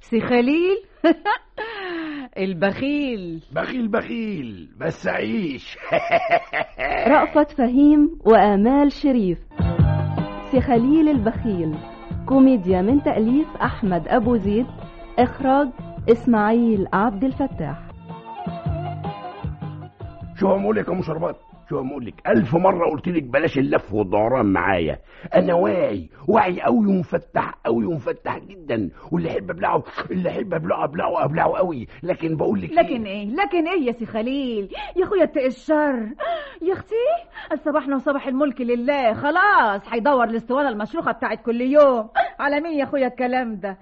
سي خليل البخيل بخيل بخيل بس عيش رأفت فهيم وآمال شريف سي خليل البخيل كوميديا من تأليف أحمد أبو زيد إخراج إسماعيل عبد الفتاح شو هقول لك يا مشربات شو هقول لك ألف مرة قلت لك بلاش اللف والدوران معايا أنا واعي واعي قوي ومفتح قوي ومفتح جدا واللي يحب أبلعه اللي يحب أبلعه أبلعه أبلعه قوي لكن بقول لك لكن ايه لكن ايه يا سي خليل يا اخويا اتقي الشر يا اختي صباحنا وصباح الملك لله خلاص هيدور الاسطوانه المشروخه بتاعت كل يوم على مين يا اخويا الكلام ده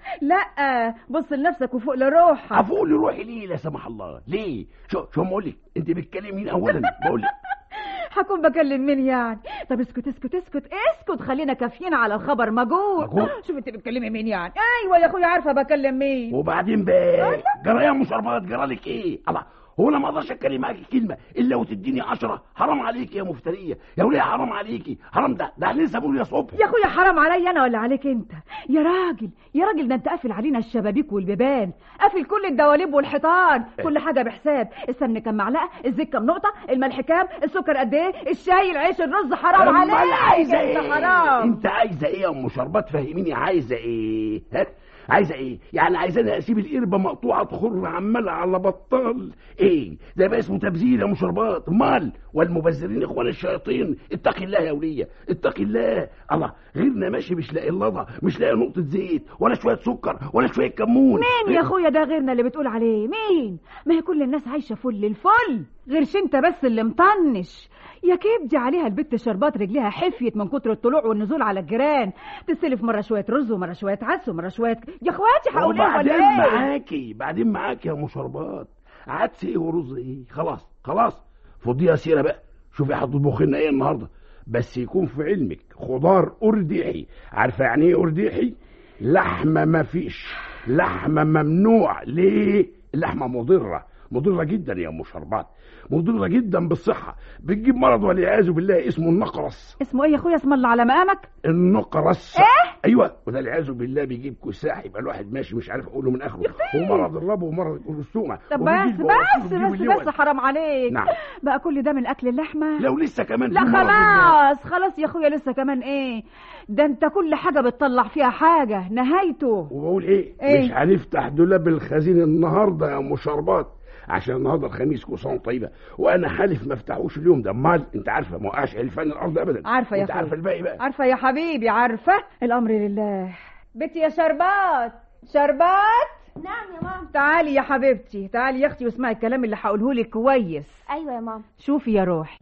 لا بص لنفسك وفوق لروحك أفوق لروحي ليه لا سمح الله ليه شو شو بقول لك أنت بتكلمي مين أولا بقول لك هكون بكلم مين يعني طب اسكت اسكت اسكت اسكت خلينا كافيين على الخبر مجهول مجهول؟ شوف انت بتكلمي مين يعني ايوه يا اخويا عارفه بكلم مين وبعدين بقى جرى يا مشربات جرى لك ايه الله هو انا ما اقدرش اتكلم معاكي كلمه الا وتديني عشرة حرام عليكي يا مفتريه يا وليه حرام عليكي حرام ده ده لسه بقول يا صبح يا اخويا حرام عليا انا ولا عليك انت يا راجل يا راجل ده انت قافل علينا الشبابيك والبيبان قافل كل الدواليب والحيطان كل حاجه بحساب السمن كام معلقه الزيت كام نقطه الملح كام السكر قد ايه الشاي العيش الرز حرام أمال عليك عايزه انت ايه حرام انت عايزه ايه يا ام شربات فهميني عايزه ايه ها عايزه ايه يعني عايزاني اسيب القربه مقطوعه تخر عمال على بطال ايه ده بقى اسمه تبذير يا مشربات مال والمبذرين اخوان الشياطين اتقي الله يا وليه اتقي الله الله غيرنا ماشي مش لاقي اللضع مش لاقي نقطه زيت ولا شويه سكر ولا شويه كمون مين يا اخويا ده غيرنا اللي بتقول عليه مين ما هي كل الناس عايشه فل الفل غيرش انت بس اللي مطنش يا كبدي عليها البت شربات رجليها حفيت من كتر الطلوع والنزول على الجيران تستلف مره شويه رز ومره شويه عدس ومره شويه يا اخواتي هقول ايه وبعدين ولا ايه معاكي بعدين معاكي يا مشربات عدس ايه ورز ايه خلاص خلاص فضيها سيره بقى شوفي هتطبخ لنا ايه النهارده بس يكون في علمك خضار ارديحي عارفه يعني ايه ارديحي لحمه ما فيش لحمه ممنوع ليه اللحمه مضره مضره جدا يا ام شربات مضره جدا بالصحه بتجيب مرض والعياذ بالله اسمه النقرس اسمه ايه يا اخويا اسم الله على مقامك النقرس إيه؟ ايوه وده العياذ بالله بيجيب كساح يبقى الواحد ماشي مش عارف اقوله من اخره ومرض الرب ومرض السومه طب وبيجيب بس بواسير بس وبيجيب بس اللوز. بس حرام عليك نعم. بقى كل ده من اكل اللحمه لو لسه كمان لا في مرض الناس. خلاص خلاص يا اخويا لسه كمان ايه ده انت كل حاجه بتطلع فيها حاجه نهايته وبقول ايه, إيه؟ مش هنفتح دولاب الخزين النهارده يا ام شربات عشان النهارده الخميس كل سنه وأنت طيبه وانا حالف ما افتحوش اليوم ده امال انت عارفه ما وقعش الفان الارض ابدا عارفه يا انت اخويا عارفه الباقي بقى عارفه يا حبيبي عارفه الامر لله بنتي يا شربات شربات نعم يا ماما تعالي يا حبيبتي تعالي يا اختي واسمعي الكلام اللي هقوله لك كويس ايوه يا ماما شوفي يا روحي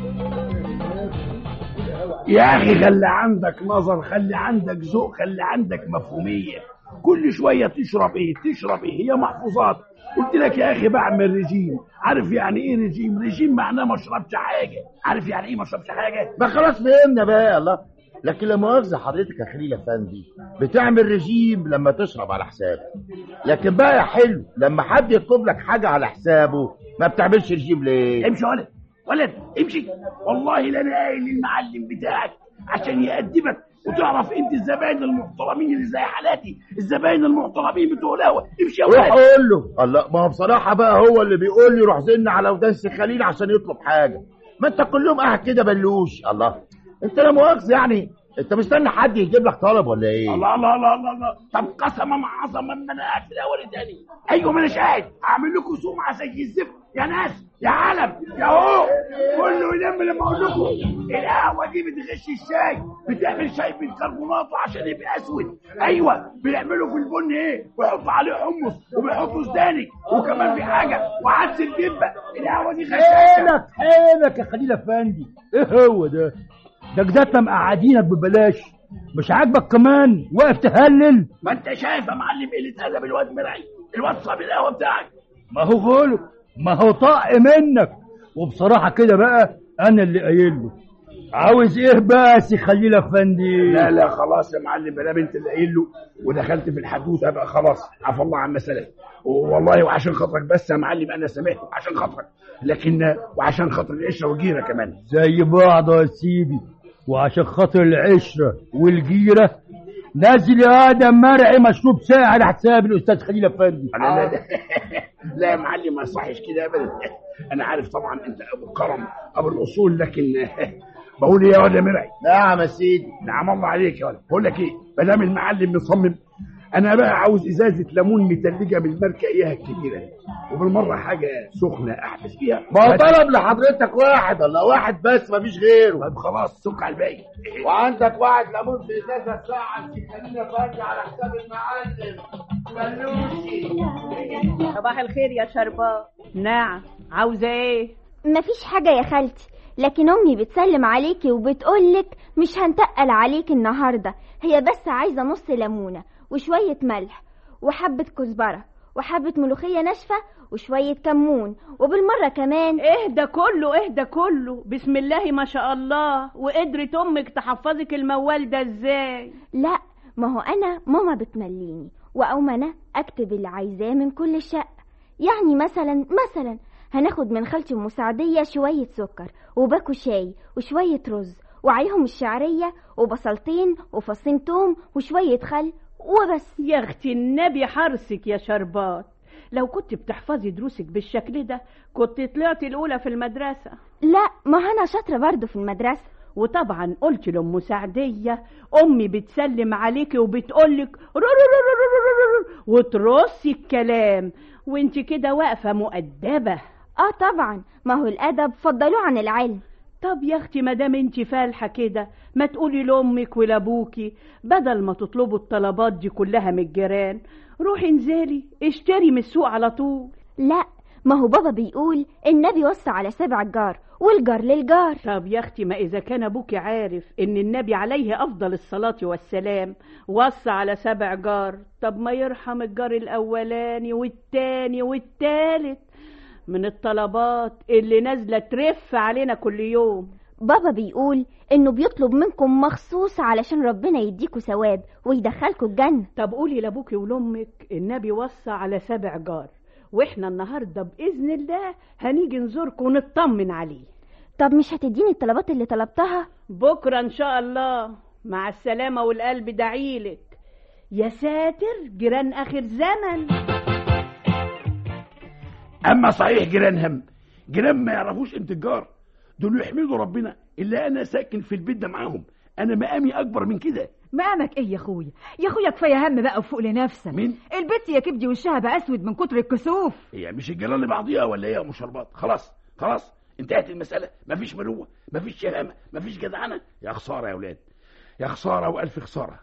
يا اخي خلي عندك نظر خلي عندك ذوق خلي عندك مفهوميه كل شويه تشرب ايه تشرب ايه هي محفوظات قلت لك يا اخي بعمل رجيم عارف يعني ايه رجيم رجيم معناه ما اشربش حاجه عارف يعني ايه ما اشربش حاجه ما خلاص فهمنا بقى يا الله لكن لا مؤاخذة حضرتك يا خليل افندي بتعمل رجيم لما تشرب على حسابه لكن بقى يا حلو لما حد يطلب لك حاجة على حسابه ما بتعملش رجيم ليه؟ امشي ولد ولد امشي والله لا انا قايل للمعلم بتاعك عشان يأدبك وتعرف انت الزباين المحترمين اللي زي حالاتي الزباين المحترمين بتوع القهوه امشي يا روح ولد قول له الله ما هو بصراحة بقى هو اللي بيقول لي روح زن على ودان خليل عشان يطلب حاجة ما انت كل يوم قاعد كده بلوش الله انت لا مؤاخذة يعني انت مستني حد يجيب لك طلب ولا ايه؟ الله الله الله الله, الله. طب قسما مع عظما ان انا قاعد في الاول تاني ايوه ما اناش قاعد اعمل لكم سمعه زي الزفت يا ناس يا عالم يا هو كله يلم لما اقول لكم القهوه دي بتغش الشاي بتعمل شاي بالكربوناته عشان يبقى اسود ايوه بيعملوا في البن ايه ويحطوا عليه حمص وبيحطوا سوداني وكمان في حاجه وعدس الدبه القهوه دي غشاشه حيلك حيلك يا خليل افندي ايه هو ده ده جدتنا مقعدينك ببلاش مش عاجبك كمان واقف تهلل ما انت شايف يا معلم قله ادب الواد مرعي الواد صاحب القهوه بتاعك ما هو غلط ما هو طاق منك وبصراحة كده بقى انا اللي قايل له عاوز ايه بس يا خليل افندي لا لا خلاص يا معلم ما دام انت اللي قايل له ودخلت في الحدوته بقى خلاص عفى الله عما سلف والله وعشان خاطرك بس يا معلم انا سامحت عشان خاطرك لكن وعشان خاطر القشره والجيره كمان زي بعض يا سيدي وعشان خاطر العشرة والجيرة نازل يا ادم مرعي مشروب ساعه على حساب الاستاذ خليل افندي لا لا لا, لا يا معلم ما يصحش كده ابدا انا عارف طبعا انت ابو الكرم ابو الاصول لكن بقول ايه يا واد يا مرعي نعم يا سيدي نعم الله عليك يا ولد بقول لك ايه ما دام المعلم مصمم انا بقى عاوز ازازه ليمون متلجه من الماركه اياها الكبيره دي وبالمره حاجه سخنه احبس فيها ما هو طلب لحضرتك واحد ولا واحد بس مفيش غيره طيب خلاص سك على الباقي وعندك واحد ليمون في ازازه ساعه خلينا فاضي على حساب المعلم فلوسي صباح الخير يا شربات نعم عاوزة ايه مفيش حاجة يا خالتي لكن أمي بتسلم عليكي وبتقولك مش هنتقل عليك النهاردة هي بس عايزة نص ليمونة وشوية ملح وحبة كزبرة وحبة ملوخية ناشفة وشوية كمون وبالمرة كمان اهدى كله اهدى كله بسم الله ما شاء الله وقدرت امك تحفظك الموال ده ازاي لا ما هو أنا ماما بتمليني وأقوم أنا أكتب اللي عايزاه من كل شقة يعني مثلا مثلا هناخد من خالتي المساعدية شوية سكر وباكو شاي وشوية رز وعليهم الشعرية وبصلتين وفصين توم وشوية خل وبس يا اختي النبي حرصك يا شربات لو كنت بتحفظي دروسك بالشكل ده كنت طلعتي الاولى في المدرسه لا ما أنا شاطرة برضه في المدرسة وطبعا قلت لام سعديه امي بتسلم عليكي وبتقولك رو رو رو رو رو رو رو وترصي الكلام وانت كده واقفه مؤدبه اه طبعا ما هو الأدب فضلوه عن العلم طب يا اختي ما دام انت فالحه كده ما تقولي لامك ولابوكي بدل ما تطلبوا الطلبات دي كلها من الجيران روحي انزلي اشتري من السوق على طول لا ما هو بابا بيقول النبي وصى على سبع الجار والجار للجار طب يا اختي ما اذا كان ابوك عارف ان النبي عليه افضل الصلاه والسلام وصى على سبع جار طب ما يرحم الجار الاولاني والتاني والتالت من الطلبات اللي نازله ترف علينا كل يوم بابا بيقول انه بيطلب منكم مخصوص علشان ربنا يديكوا ثواب ويدخلكوا الجنة طب قولي لابوكي ولامك النبي وصى على سبع جار واحنا النهارده باذن الله هنيجي نزوركم ونطمن عليه طب مش هتديني الطلبات اللي طلبتها بكره ان شاء الله مع السلامه والقلب دعيلك يا ساتر جيران اخر زمن اما صحيح جيران هم جيران ما يعرفوش انت الجار دول يحمدوا ربنا اللي انا ساكن في البيت ده معاهم انا مقامي اكبر من كده مقامك ايه يا اخويا يا اخويا كفايه هم بقى وفوق لنفسك مين؟ البت يا كبدي وشها بقى اسود من كتر الكسوف هي مش الجيران لبعضيها ولا ايه يا ام شربات خلاص خلاص انتهت المساله مفيش مروه مفيش شهامه مفيش جدعنه يا خساره يا اولاد يا خساره والف خساره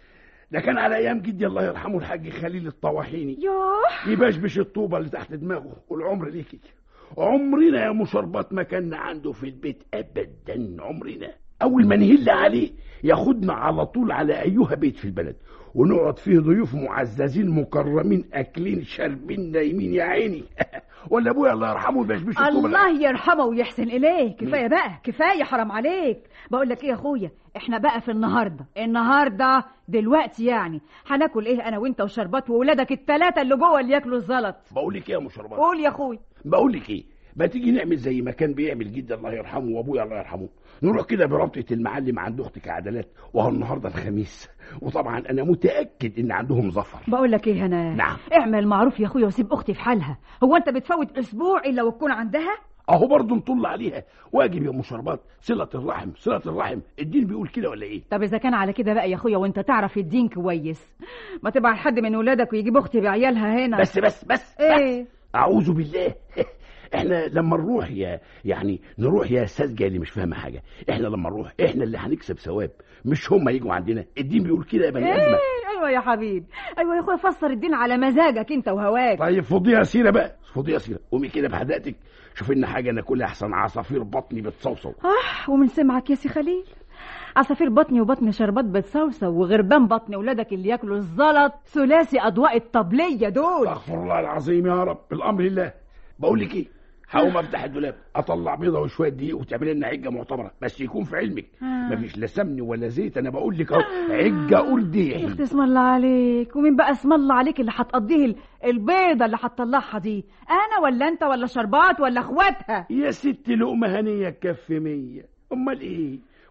ده كان على ايام جدي الله يرحمه الحاج خليل الطواحيني يوه يبشبش الطوبه اللي تحت دماغه والعمر ليكي عمرنا يا مشربات ما كان عنده في البيت ابدا عمرنا اول ما نهل عليه ياخدنا على طول على ايها بيت في البلد ونقعد فيه ضيوف معززين مكرمين اكلين شاربين نايمين يا عيني ولا ابويا الله يرحمه يبشبش الطوبه الله يرحمه ويحسن اليه كفايه بقى كفايه حرام عليك بقول لك ايه يا اخويا احنا بقى في النهارده النهارده دلوقتي يعني هناكل ايه انا وانت وشربات وولادك الثلاثه اللي جوه اللي ياكلوا الزلط بقول لك ايه يا مشربات قول يا اخويا بقول لك ايه ما تيجي نعمل زي ما كان بيعمل جدي الله يرحمه وابويا الله يرحمه نروح كده برابطه المعلم عند اختك عدلات وهو النهارده الخميس وطبعا انا متاكد ان عندهم ظفر بقول لك ايه هنا نعم. اعمل معروف يا اخويا وسيب اختي في حالها هو انت بتفوت اسبوع الا وتكون عندها اهو برضه نطل عليها واجب يا ام شربات صله الرحم صله الرحم الدين بيقول كده ولا ايه طب اذا كان على كده بقى يا اخويا وانت تعرف الدين كويس ما تبعت حد من ولادك ويجيب اختي بعيالها هنا بس بس بس ايه بس اعوذ بالله احنا لما نروح يا يعني نروح يا ساذجه اللي مش فاهمه حاجه احنا لما نروح احنا اللي هنكسب ثواب مش هم يجوا عندنا الدين بيقول كده يا بني ادم ايه ايوه يا حبيبي ايوه يا اخويا فسر الدين على مزاجك انت وهواك طيب فضيها سيره بقى فضيها سيره قومي كده بحدقتك شوف لنا حاجه ناكلها احسن عصافير بطني بتصوصو اه ومن سمعك يا سي خليل عصافير بطني وبطن شربات بتصوصو وغربان بطن ولادك اللي ياكلوا الزلط ثلاثي اضواء الطبليه دول استغفر الله العظيم يا رب الامر لله بقول لك ايه هقوم افتح الدولاب اطلع بيضه وشويه دقيق وتعمل لنا عجه معتبره بس يكون في علمك آه. مفيش لا سمن ولا زيت انا بقول لك اهو عجه يا ارديحي اختي اسم الله عليك ومين بقى اسم الله عليك اللي هتقضيه ال- البيضه اللي هتطلعها دي انا ولا انت ولا شربات ولا اخواتها يا ست لقمه هنيه كف مية امال ايه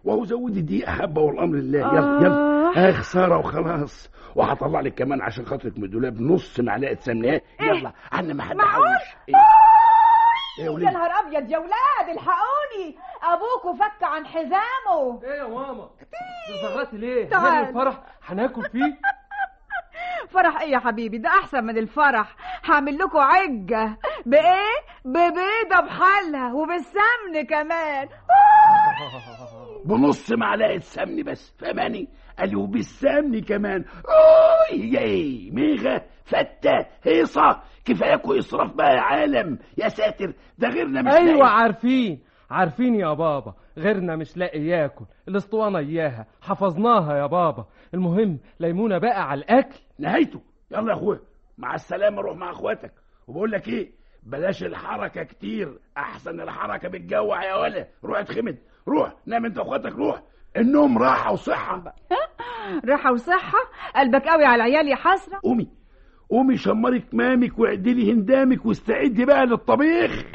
وهو زودي دي حبه والامر لله يلا يلا آه. آه خساره وخلاص وهطلع لك كمان عشان خاطرك من الدولاب نص معلقه سمنه إيه؟ يلا عنا ما حد معقول؟ حوش. ايه إيه يا يا وليه نهار ابيض يا ولاد الحقوني ابوكوا فك عن حزامه ايه يا ماما زغرتي ليه تعال. تعال الفرح هناكل فيه فرح ايه يا حبيبي ده احسن من الفرح هعمل لكم عجه بايه ببيضه بحالها وبالسمن كمان بنص معلقه سمن بس فهماني قال لي وبالسمن كمان اوه ياي ميغه فته هيصه كفاياكوا اسراف بقى يا عالم يا ساتر ده غيرنا مش ايوه لاقي. عارفين عارفين يا بابا غيرنا مش لاقي ياكل الاسطوانه اياها حفظناها يا بابا المهم ليمونه بقى على الاكل نهايته يلا يا اخويا مع السلامه روح مع اخواتك وبقول لك ايه بلاش الحركه كتير احسن الحركه بتجوع يا ولا روح اتخمد روح نام انت واخواتك روح النوم راحه وصحه راحه وصحه قلبك قوي على العيال يا حسره قومي قومي شمري كمامك واعدلي هندامك واستعدي بقى للطبيخ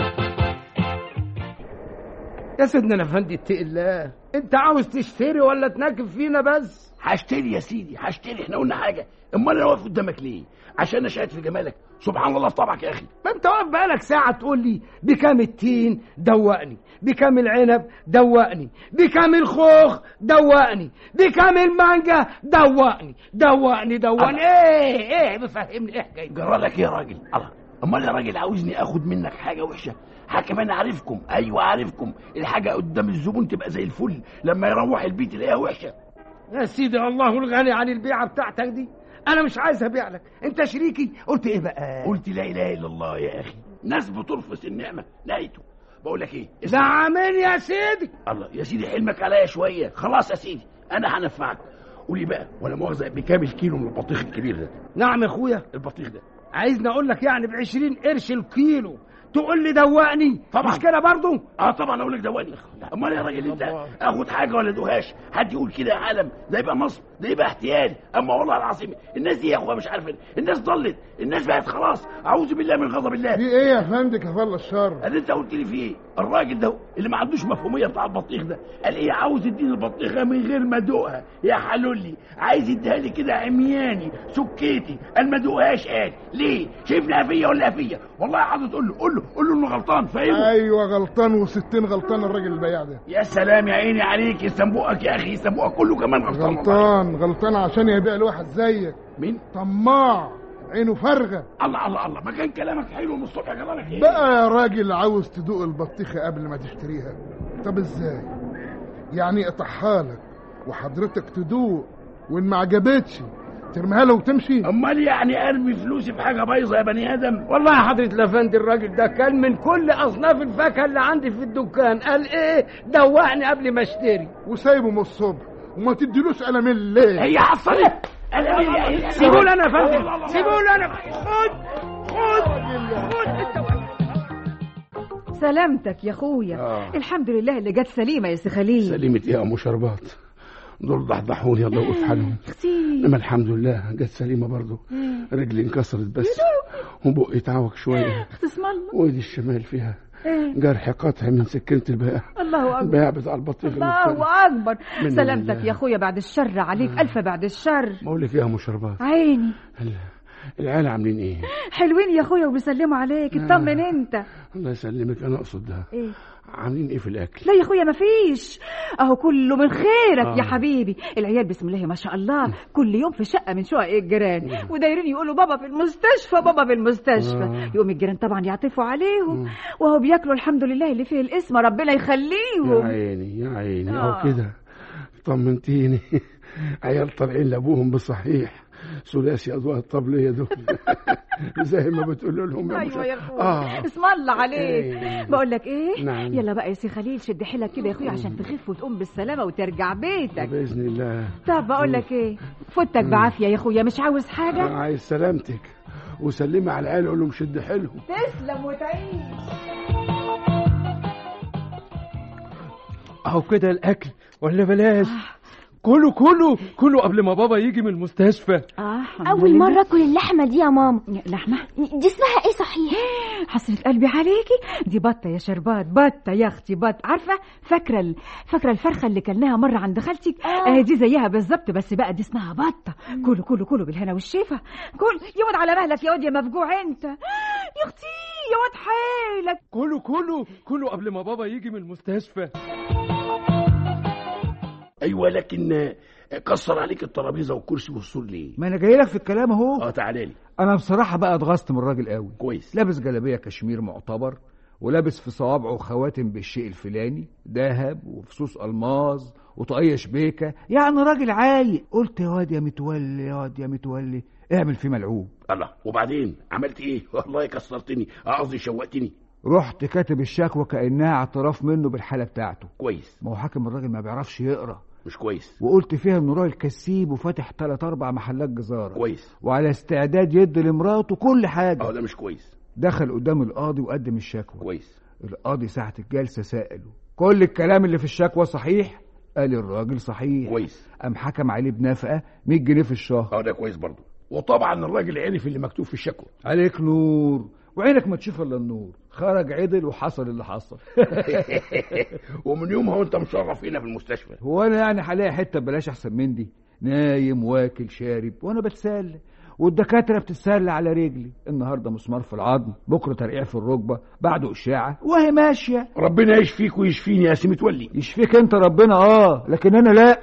يا سيدنا الافندي اتقي الله انت عاوز تشتري ولا تناكب فينا بس هشتري يا سيدي هشتري احنا قلنا حاجه امال انا واقف قدامك ليه عشان انا شاهد في جمالك سبحان الله في طبعك يا اخي ما انت واقف بقالك ساعة تقول لي بكام التين دوقني بكام العنب دوقني بكام الخوخ دوقني بكام المانجا دوقني دوقني دوقني ايه ايه بفهمني ايه حكايتك جرى لك ايه يا راجل الله امال يا راجل عاوزني اخد منك حاجه وحشه حكم انا عارفكم ايوه عارفكم الحاجه قدام الزبون تبقى زي الفل لما يروح البيت يلاقيها وحشه يا سيدي الله الغني عن البيعة بتاعتك دي انا مش عايز ابيع لك انت شريكي قلت ايه بقى قلت لا اله الا الله يا اخي ناس بترفض النعمه نهايته بقول لك ايه ده عامل يا سيدي الله يا سيدي حلمك عليا شويه خلاص يا سيدي انا هنفعك قولي بقى ولا مؤاخذه بكام الكيلو من البطيخ الكبير ده نعم يا اخويا البطيخ ده عايزني اقول لك يعني ب 20 قرش الكيلو تقول لي دوقني طبعا. مش كده برضه اه طبعا اقول لك دواني امال يا راجل انت اخد حاجه ولا دوهاش حد يقول كده يا عالم ده يبقى مصر ده يبقى احتيال اما والله العظيم الناس دي يا اخويا مش عارف الناس ضلت الناس بقت خلاص اعوذ بالله من غضب الله في ايه يا فندم كفل الشر قال انت قلت لي في ايه الراجل ده اللي ما عندوش مفهوميه بتاع البطيخ ده قال ايه عاوز يديني البطيخه من غير ما ادوقها يا حلولي عايز يديها لي كده عمياني سكيتي قال ما ادوقهاش قال ليه شايفني فيا ولا فيا والله عاوز تقول له قول له قول له انه غلطان فاهمه ايوه غلطان وستين غلطان الراجل البياع ده يا سلام يا عيني عليك يسمبوقك يا اخي يسمبوقك كله كمان غلطان والله. غلطان غلطان عشان يبيع لواحد زيك مين طماع عينه فارغه الله الله الله ما كان كلامك حلو من الصبح كلامك ايه بقى يا راجل عاوز تدوق البطيخه قبل ما تشتريها طب ازاي يعني اقطعها لك وحضرتك تدوق وان ما عجبتش ترميها له وتمشي امال يعني ارمي فلوسي في حاجه بايظه يا بني ادم والله يا حضرة الافندي الراجل ده كان من كل اصناف الفاكهه اللي عندي في الدكان قال ايه دوقني قبل ما اشتري وسايبه من الصبح وما تديلوش قلم الليل هي حصلت انا مين سيبوا لي انا يا فندم سيبوا لي انا خد خد خد انت سلامتك يا اخويا آه. الحمد لله اللي جت سليمه يا سي خليل سليمة ايه يا ام شربات دول ضحضحوني الله يوقف حالهم اختي انما الحمد لله جت سليمه برضه رجلي انكسرت بس وبقي اتعوج شويه اخت اسم الله وايدي الشمال فيها إيه؟ جرح قطع من سكينه البياع الله اكبر البياع بتاع البطيخ الله المختلف. اكبر من سلامتك الله. يا اخويا بعد الشر عليك الف بعد الشر بقول لك ايه يا ام شربات عيني ال- العيال عاملين ايه حلوين يا اخويا وبيسلموا عليك اطمن انت الله يسلمك انا اقصد ده ايه عاملين ايه في الاكل لا يا اخويا مفيش اهو كله من خيرك آه. يا حبيبي العيال بسم الله ما شاء الله كل يوم في شقه من شقق الجيران ودايرين يقولوا بابا في المستشفى بابا في المستشفى آه. يقوم الجيران طبعا يعطفوا عليهم وهو بياكلوا الحمد لله اللي فيه الاسم ربنا يا يخليهم عيني يا عيني آه. او كده طمنتيني عيال طالعين لابوهم بصحيح ثلاثي اضواء الطبليه دول زي ما بتقول لهم يا ايوه يا مش- اخويا اه اسم الله عليك إيه. بقول لك ايه نعم. يلا بقى يا سي خليل شد حيلك كده يا اخويا عشان تخف وتقوم بالسلامه وترجع بيتك باذن الله طب بقول لك ايه فوتك بعافيه يا اخويا مش عاوز حاجه أنا عايز سلامتك وسلمي على العيال قول لهم شد حيلهم تسلم وتعيش اهو كده الاكل ولا بلاش كله كله كله قبل ما بابا يجي من المستشفى اه الحمد اول لله. مره اكل اللحمه دي يا ماما لحمه دي اسمها ايه صحيح حسرة قلبي عليكي دي بطة يا شربات بطة يا اختي بط عارفة فاكرة ال... فاكرة الفرخة اللي كلناها مرة عند خالتك آه. آه دي زيها بالظبط بس بقى دي اسمها بطة كله كله كله بالهنا والشفا كل يا واد على مهلك يا واد يا مفجوع انت يا اختي يا واد حيلك كله كله كله قبل ما بابا يجي من المستشفى ايوه لكن آه، كسر عليك الترابيزه والكرسي والسور ليه ما انا جاي لك في الكلام اهو اه تعالى لي انا بصراحه بقى اتغصت من الراجل قوي كويس لابس جلابيه كشمير معتبر ولابس في صوابعه خواتم بالشيء الفلاني ذهب وفصوص الماظ وطاقيه شبيكه يعني راجل عايق قلت يا واد يا متولي يا واد يا متولي اعمل فيه ملعوب الله وبعدين عملت ايه والله كسرتني آه، قصدي شوقتني رحت كاتب الشكوى كانها اعتراف منه بالحاله بتاعته كويس ما هو حاكم الراجل ما بيعرفش يقرا مش كويس وقلت فيها انه راجل كسيب وفاتح تلات اربع محلات جزاره كويس وعلى استعداد يدي لمراته كل اه حاجه ده مش كويس دخل قدام القاضي وقدم الشكوى كويس القاضي ساعة الجلسة سأله كل الكلام اللي في الشكوى صحيح قال الراجل صحيح كويس قام حكم عليه بنفقة 100 جنيه في الشهر اه ده كويس برضه وطبعا الراجل عرف اللي مكتوب في الشكوى عليك نور وعينك ما تشوف الا النور خرج عدل وحصل اللي حصل ومن يومها وانت مشرف هنا في المستشفى هو انا يعني هلاقي حته بلاش احسن من دي نايم واكل شارب وانا بتسلى والدكاتره بتتسلى على رجلي النهارده مسمار في العظم بكره ترقيع في الركبه بعده اشاعه وهي ماشيه ربنا يشفيك ويشفيني يا سي متولي يشفيك انت ربنا اه لكن انا لا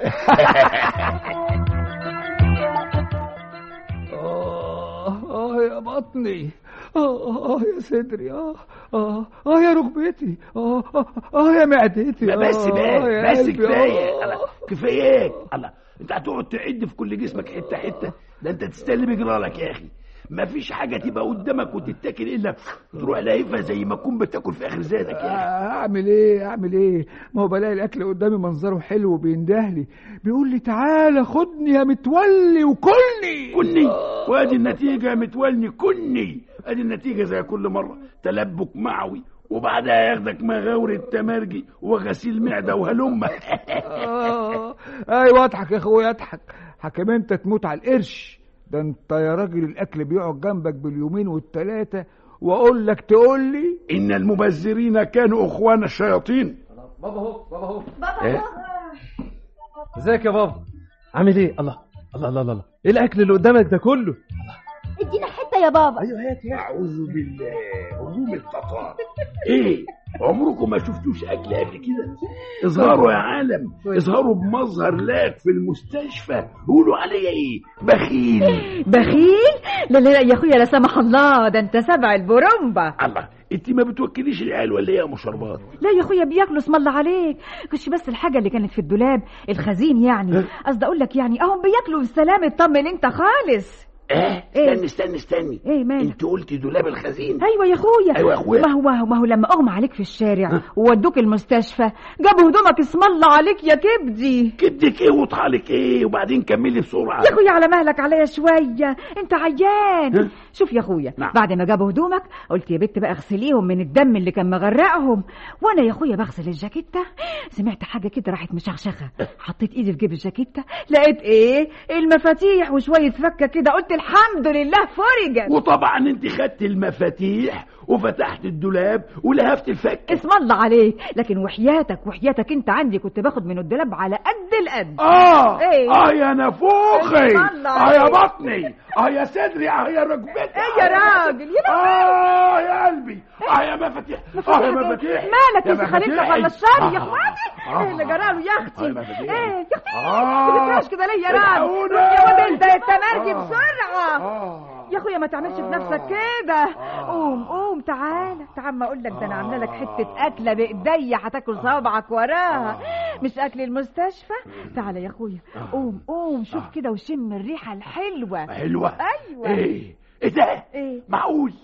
آه آه يا بطني آه آه يا صدري آه آه آه يا ركبتي آه آه, آه يا معدتي ما بس آه بقى يا بس قلبي، كفايه آه. الله كفاياك الله انت هتقعد تعد في كل جسمك حته حته ده انت تستلم جرالك يا اخي ما فيش حاجه تبقى قدامك وتتاكل الا تروح لاهفها زي ما تكون بتاكل في اخر زادك يا اخي آه، اعمل ايه اعمل ايه ما هو بلاقي الاكل قدامي منظره حلو وبيندهلي بيقول لي تعالى خدني يا متولي وكلني كني وادي النتيجه يا متولني كني ادي النتيجه زي كل مره تلبك معوي وبعدها ياخدك مغاورة تمرجي وغسيل معده وهلمه آه ايوه اضحك يا اخويا اضحك حكم انت تموت على القرش ده انت يا راجل الاكل بيقعد جنبك باليومين والتلاتة واقول لك تقول لي ان المبذرين كانوا اخوان الشياطين بابا اهو بابا اهو إيه؟ ازيك يا بابا عامل ايه الله الله الله الله ايه الاكل اللي قدامك ده كله ادينا حته يا بابا ايوه هات يا اعوذ بالله هجوم التتار ايه عمركم ما شفتوش اكل قبل كده اظهروا يا عالم اظهروا بمظهر لاك في المستشفى قولوا عليا ايه بخيل بخيل لا لا لا يا اخويا لا سمح الله ده انت سبع البرمبة الله انت ما بتوكليش العيال ولا ايه يا مشربات لا يا اخويا بياكلوا اسم الله عليك كش بس الحاجه اللي كانت في الدولاب الخزين يعني قصدي اقول لك يعني اهم بياكلوا بالسلام اطمن انت خالص اه إيه؟ استني استني استني ايه مالك انت قلتي دولاب الخزين ايوه يا اخويا أيوة يا أخويا. ما هو ما هو ما هو لما اغمى عليك في الشارع وودوك المستشفى جابوا هدومك اسم الله عليك يا كبدي كبدك ايه وطحالك ايه وبعدين كملي بسرعه يا اخويا على مهلك عليا شويه انت عيان ها؟ شوف يا اخويا نعم. بعد ما جابوا هدومك قلت يا بت بقى اغسليهم من الدم اللي كان مغرقهم وانا يا اخويا بغسل الجاكيته سمعت حاجه كده راحت مشخشخه حطيت ايدي في جيب الجاكيته لقيت ايه المفاتيح وشويه فكه كده قلت الحمد لله فرجت وطبعا انت خدت المفاتيح وفتحت الدولاب ولهفت الفك اسم الله عليك لكن وحياتك وحياتك انت عندي كنت باخد من الدولاب على قد القد اه إيه؟ اه يا نافوخي اسم الله اه يا عليك. بطني اه يا صدري اه يا ركبتي ايه يا راجل يا اه يا قلبي اه يا مفاتيح اه يا مفاتيح مالك يا خليل مفاتيحي. ولا الشر يا آه. اخواتي آه. ايه اللي جراله يا اختي آه، يا مفاتيح. ايه يا اختي آه. ما تبقاش كده ليه يا راجل الحقونا. يا ولد ده التمرجي آه. بسرعه اه يا اخويا ما تعملش في نفسك كده قوم قوم تعالى تعال ما اقول لك ده انا عامله لك حته اكله بايديا هتاكل صوابعك وراها مش اكل المستشفى تعالى يا اخويا قوم قوم شوف كده وشم الريحه الحلوه حلوة ايوه ايه ايه ده ايه معقول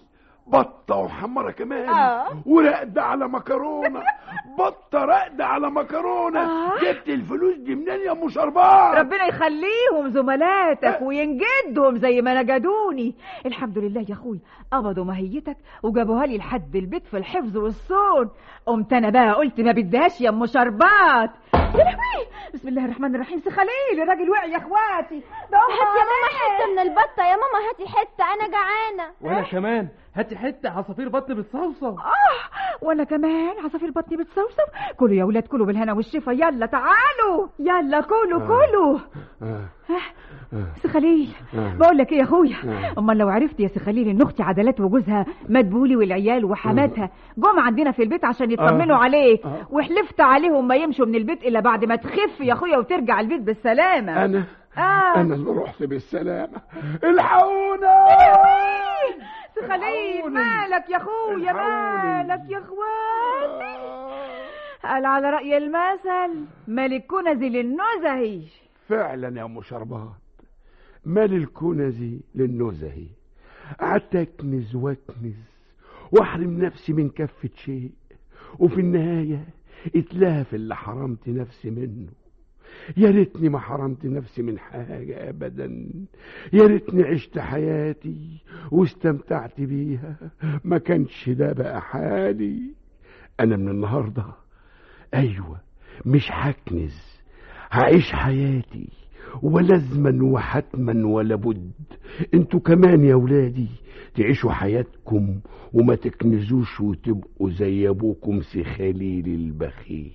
بطة وحمرة كمان آه. ورقدة على مكرونة بطة رقدة على مكرونة آه. جبت الفلوس دي منين يا ام شربات ربنا يخليهم زملاتك وينجدهم زي ما نجدوني الحمد لله يا اخوي قبضوا ماهيتك وجابوها لي لحد البيت في الحفظ والصون قمت انا بقى قلت ما بدهاش يا ام شربات يا لهوي بسم الله الرحمن الرحيم سي خليل الراجل وقع يا اخواتي ده هم هات يا ماما عليه. حته من البطه يا ماما هاتي حته انا جعانه وانا كمان هاتي حته عصافير بطن بالصوصه اه وانا كمان عصافير بطني بتصوصو كلوا يا ولاد كلوا بالهنا والشفا يلا تعالوا يلا كلوا كلوا آه. سي خليل آه. بقول لك ايه يا اخويا آه. امال لو عرفت يا سي خليل ان اختي عدلات وجوزها مدبولي والعيال وحماتها جم عندنا في البيت عشان يطمنوا آه. عليك آه. وحلفت عليهم ما يمشوا من البيت الا بعد ما تخف يا اخويا وترجع البيت بالسلامه انا اه انا اللي رحت بالسلامة الحقونا سي خليل الحقوني. مالك يا اخويا الحقوني. مالك يا اخواتي قال على رأي المثل ملك كنزي للنزهي فعلا يا ام شربات مال الكنزي للنزهي قعدت اكنز واكنز واحرم نفسي من كفة شيء وفي النهاية اتلهف اللي حرمت نفسي منه يا ريتني ما حرمت نفسي من حاجة أبدا يا ريتني عشت حياتي واستمتعت بيها ما كانش ده بقى حالي أنا من النهاردة أيوة مش هكنز هعيش حياتي ولازما وحتما ولا بد انتوا كمان يا ولادي تعيشوا حياتكم وما تكنزوش وتبقوا زي ابوكم سي خليل البخيل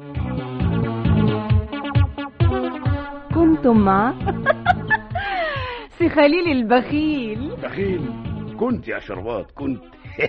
كنتم مع سي خليل البخيل بخيل كنت يا شربات كنت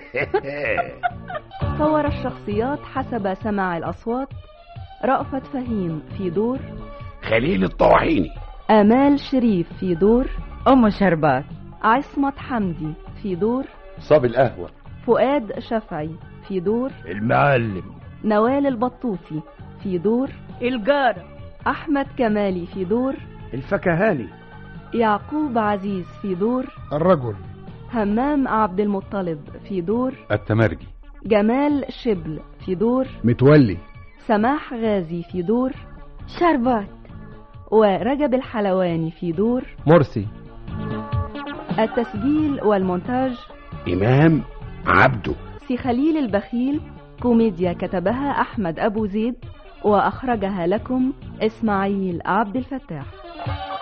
صور الشخصيات حسب سماع الأصوات رأفت فهيم في دور خليل الطواحيني آمال شريف في دور أم شربات عصمت حمدي في دور صاب القهوة فؤاد شفعي في دور المعلم نوال البطوطي في دور الجارة أحمد كمالي في دور الفكهاني يعقوب عزيز في دور الرجل همام عبد المطلب في دور التمرجي جمال شبل في دور متولي سماح غازي في دور شربات ورجب الحلواني في دور مرسي التسجيل والمونتاج امام عبده سي خليل البخيل كوميديا كتبها أحمد أبو زيد وأخرجها لكم إسماعيل عبد الفتاح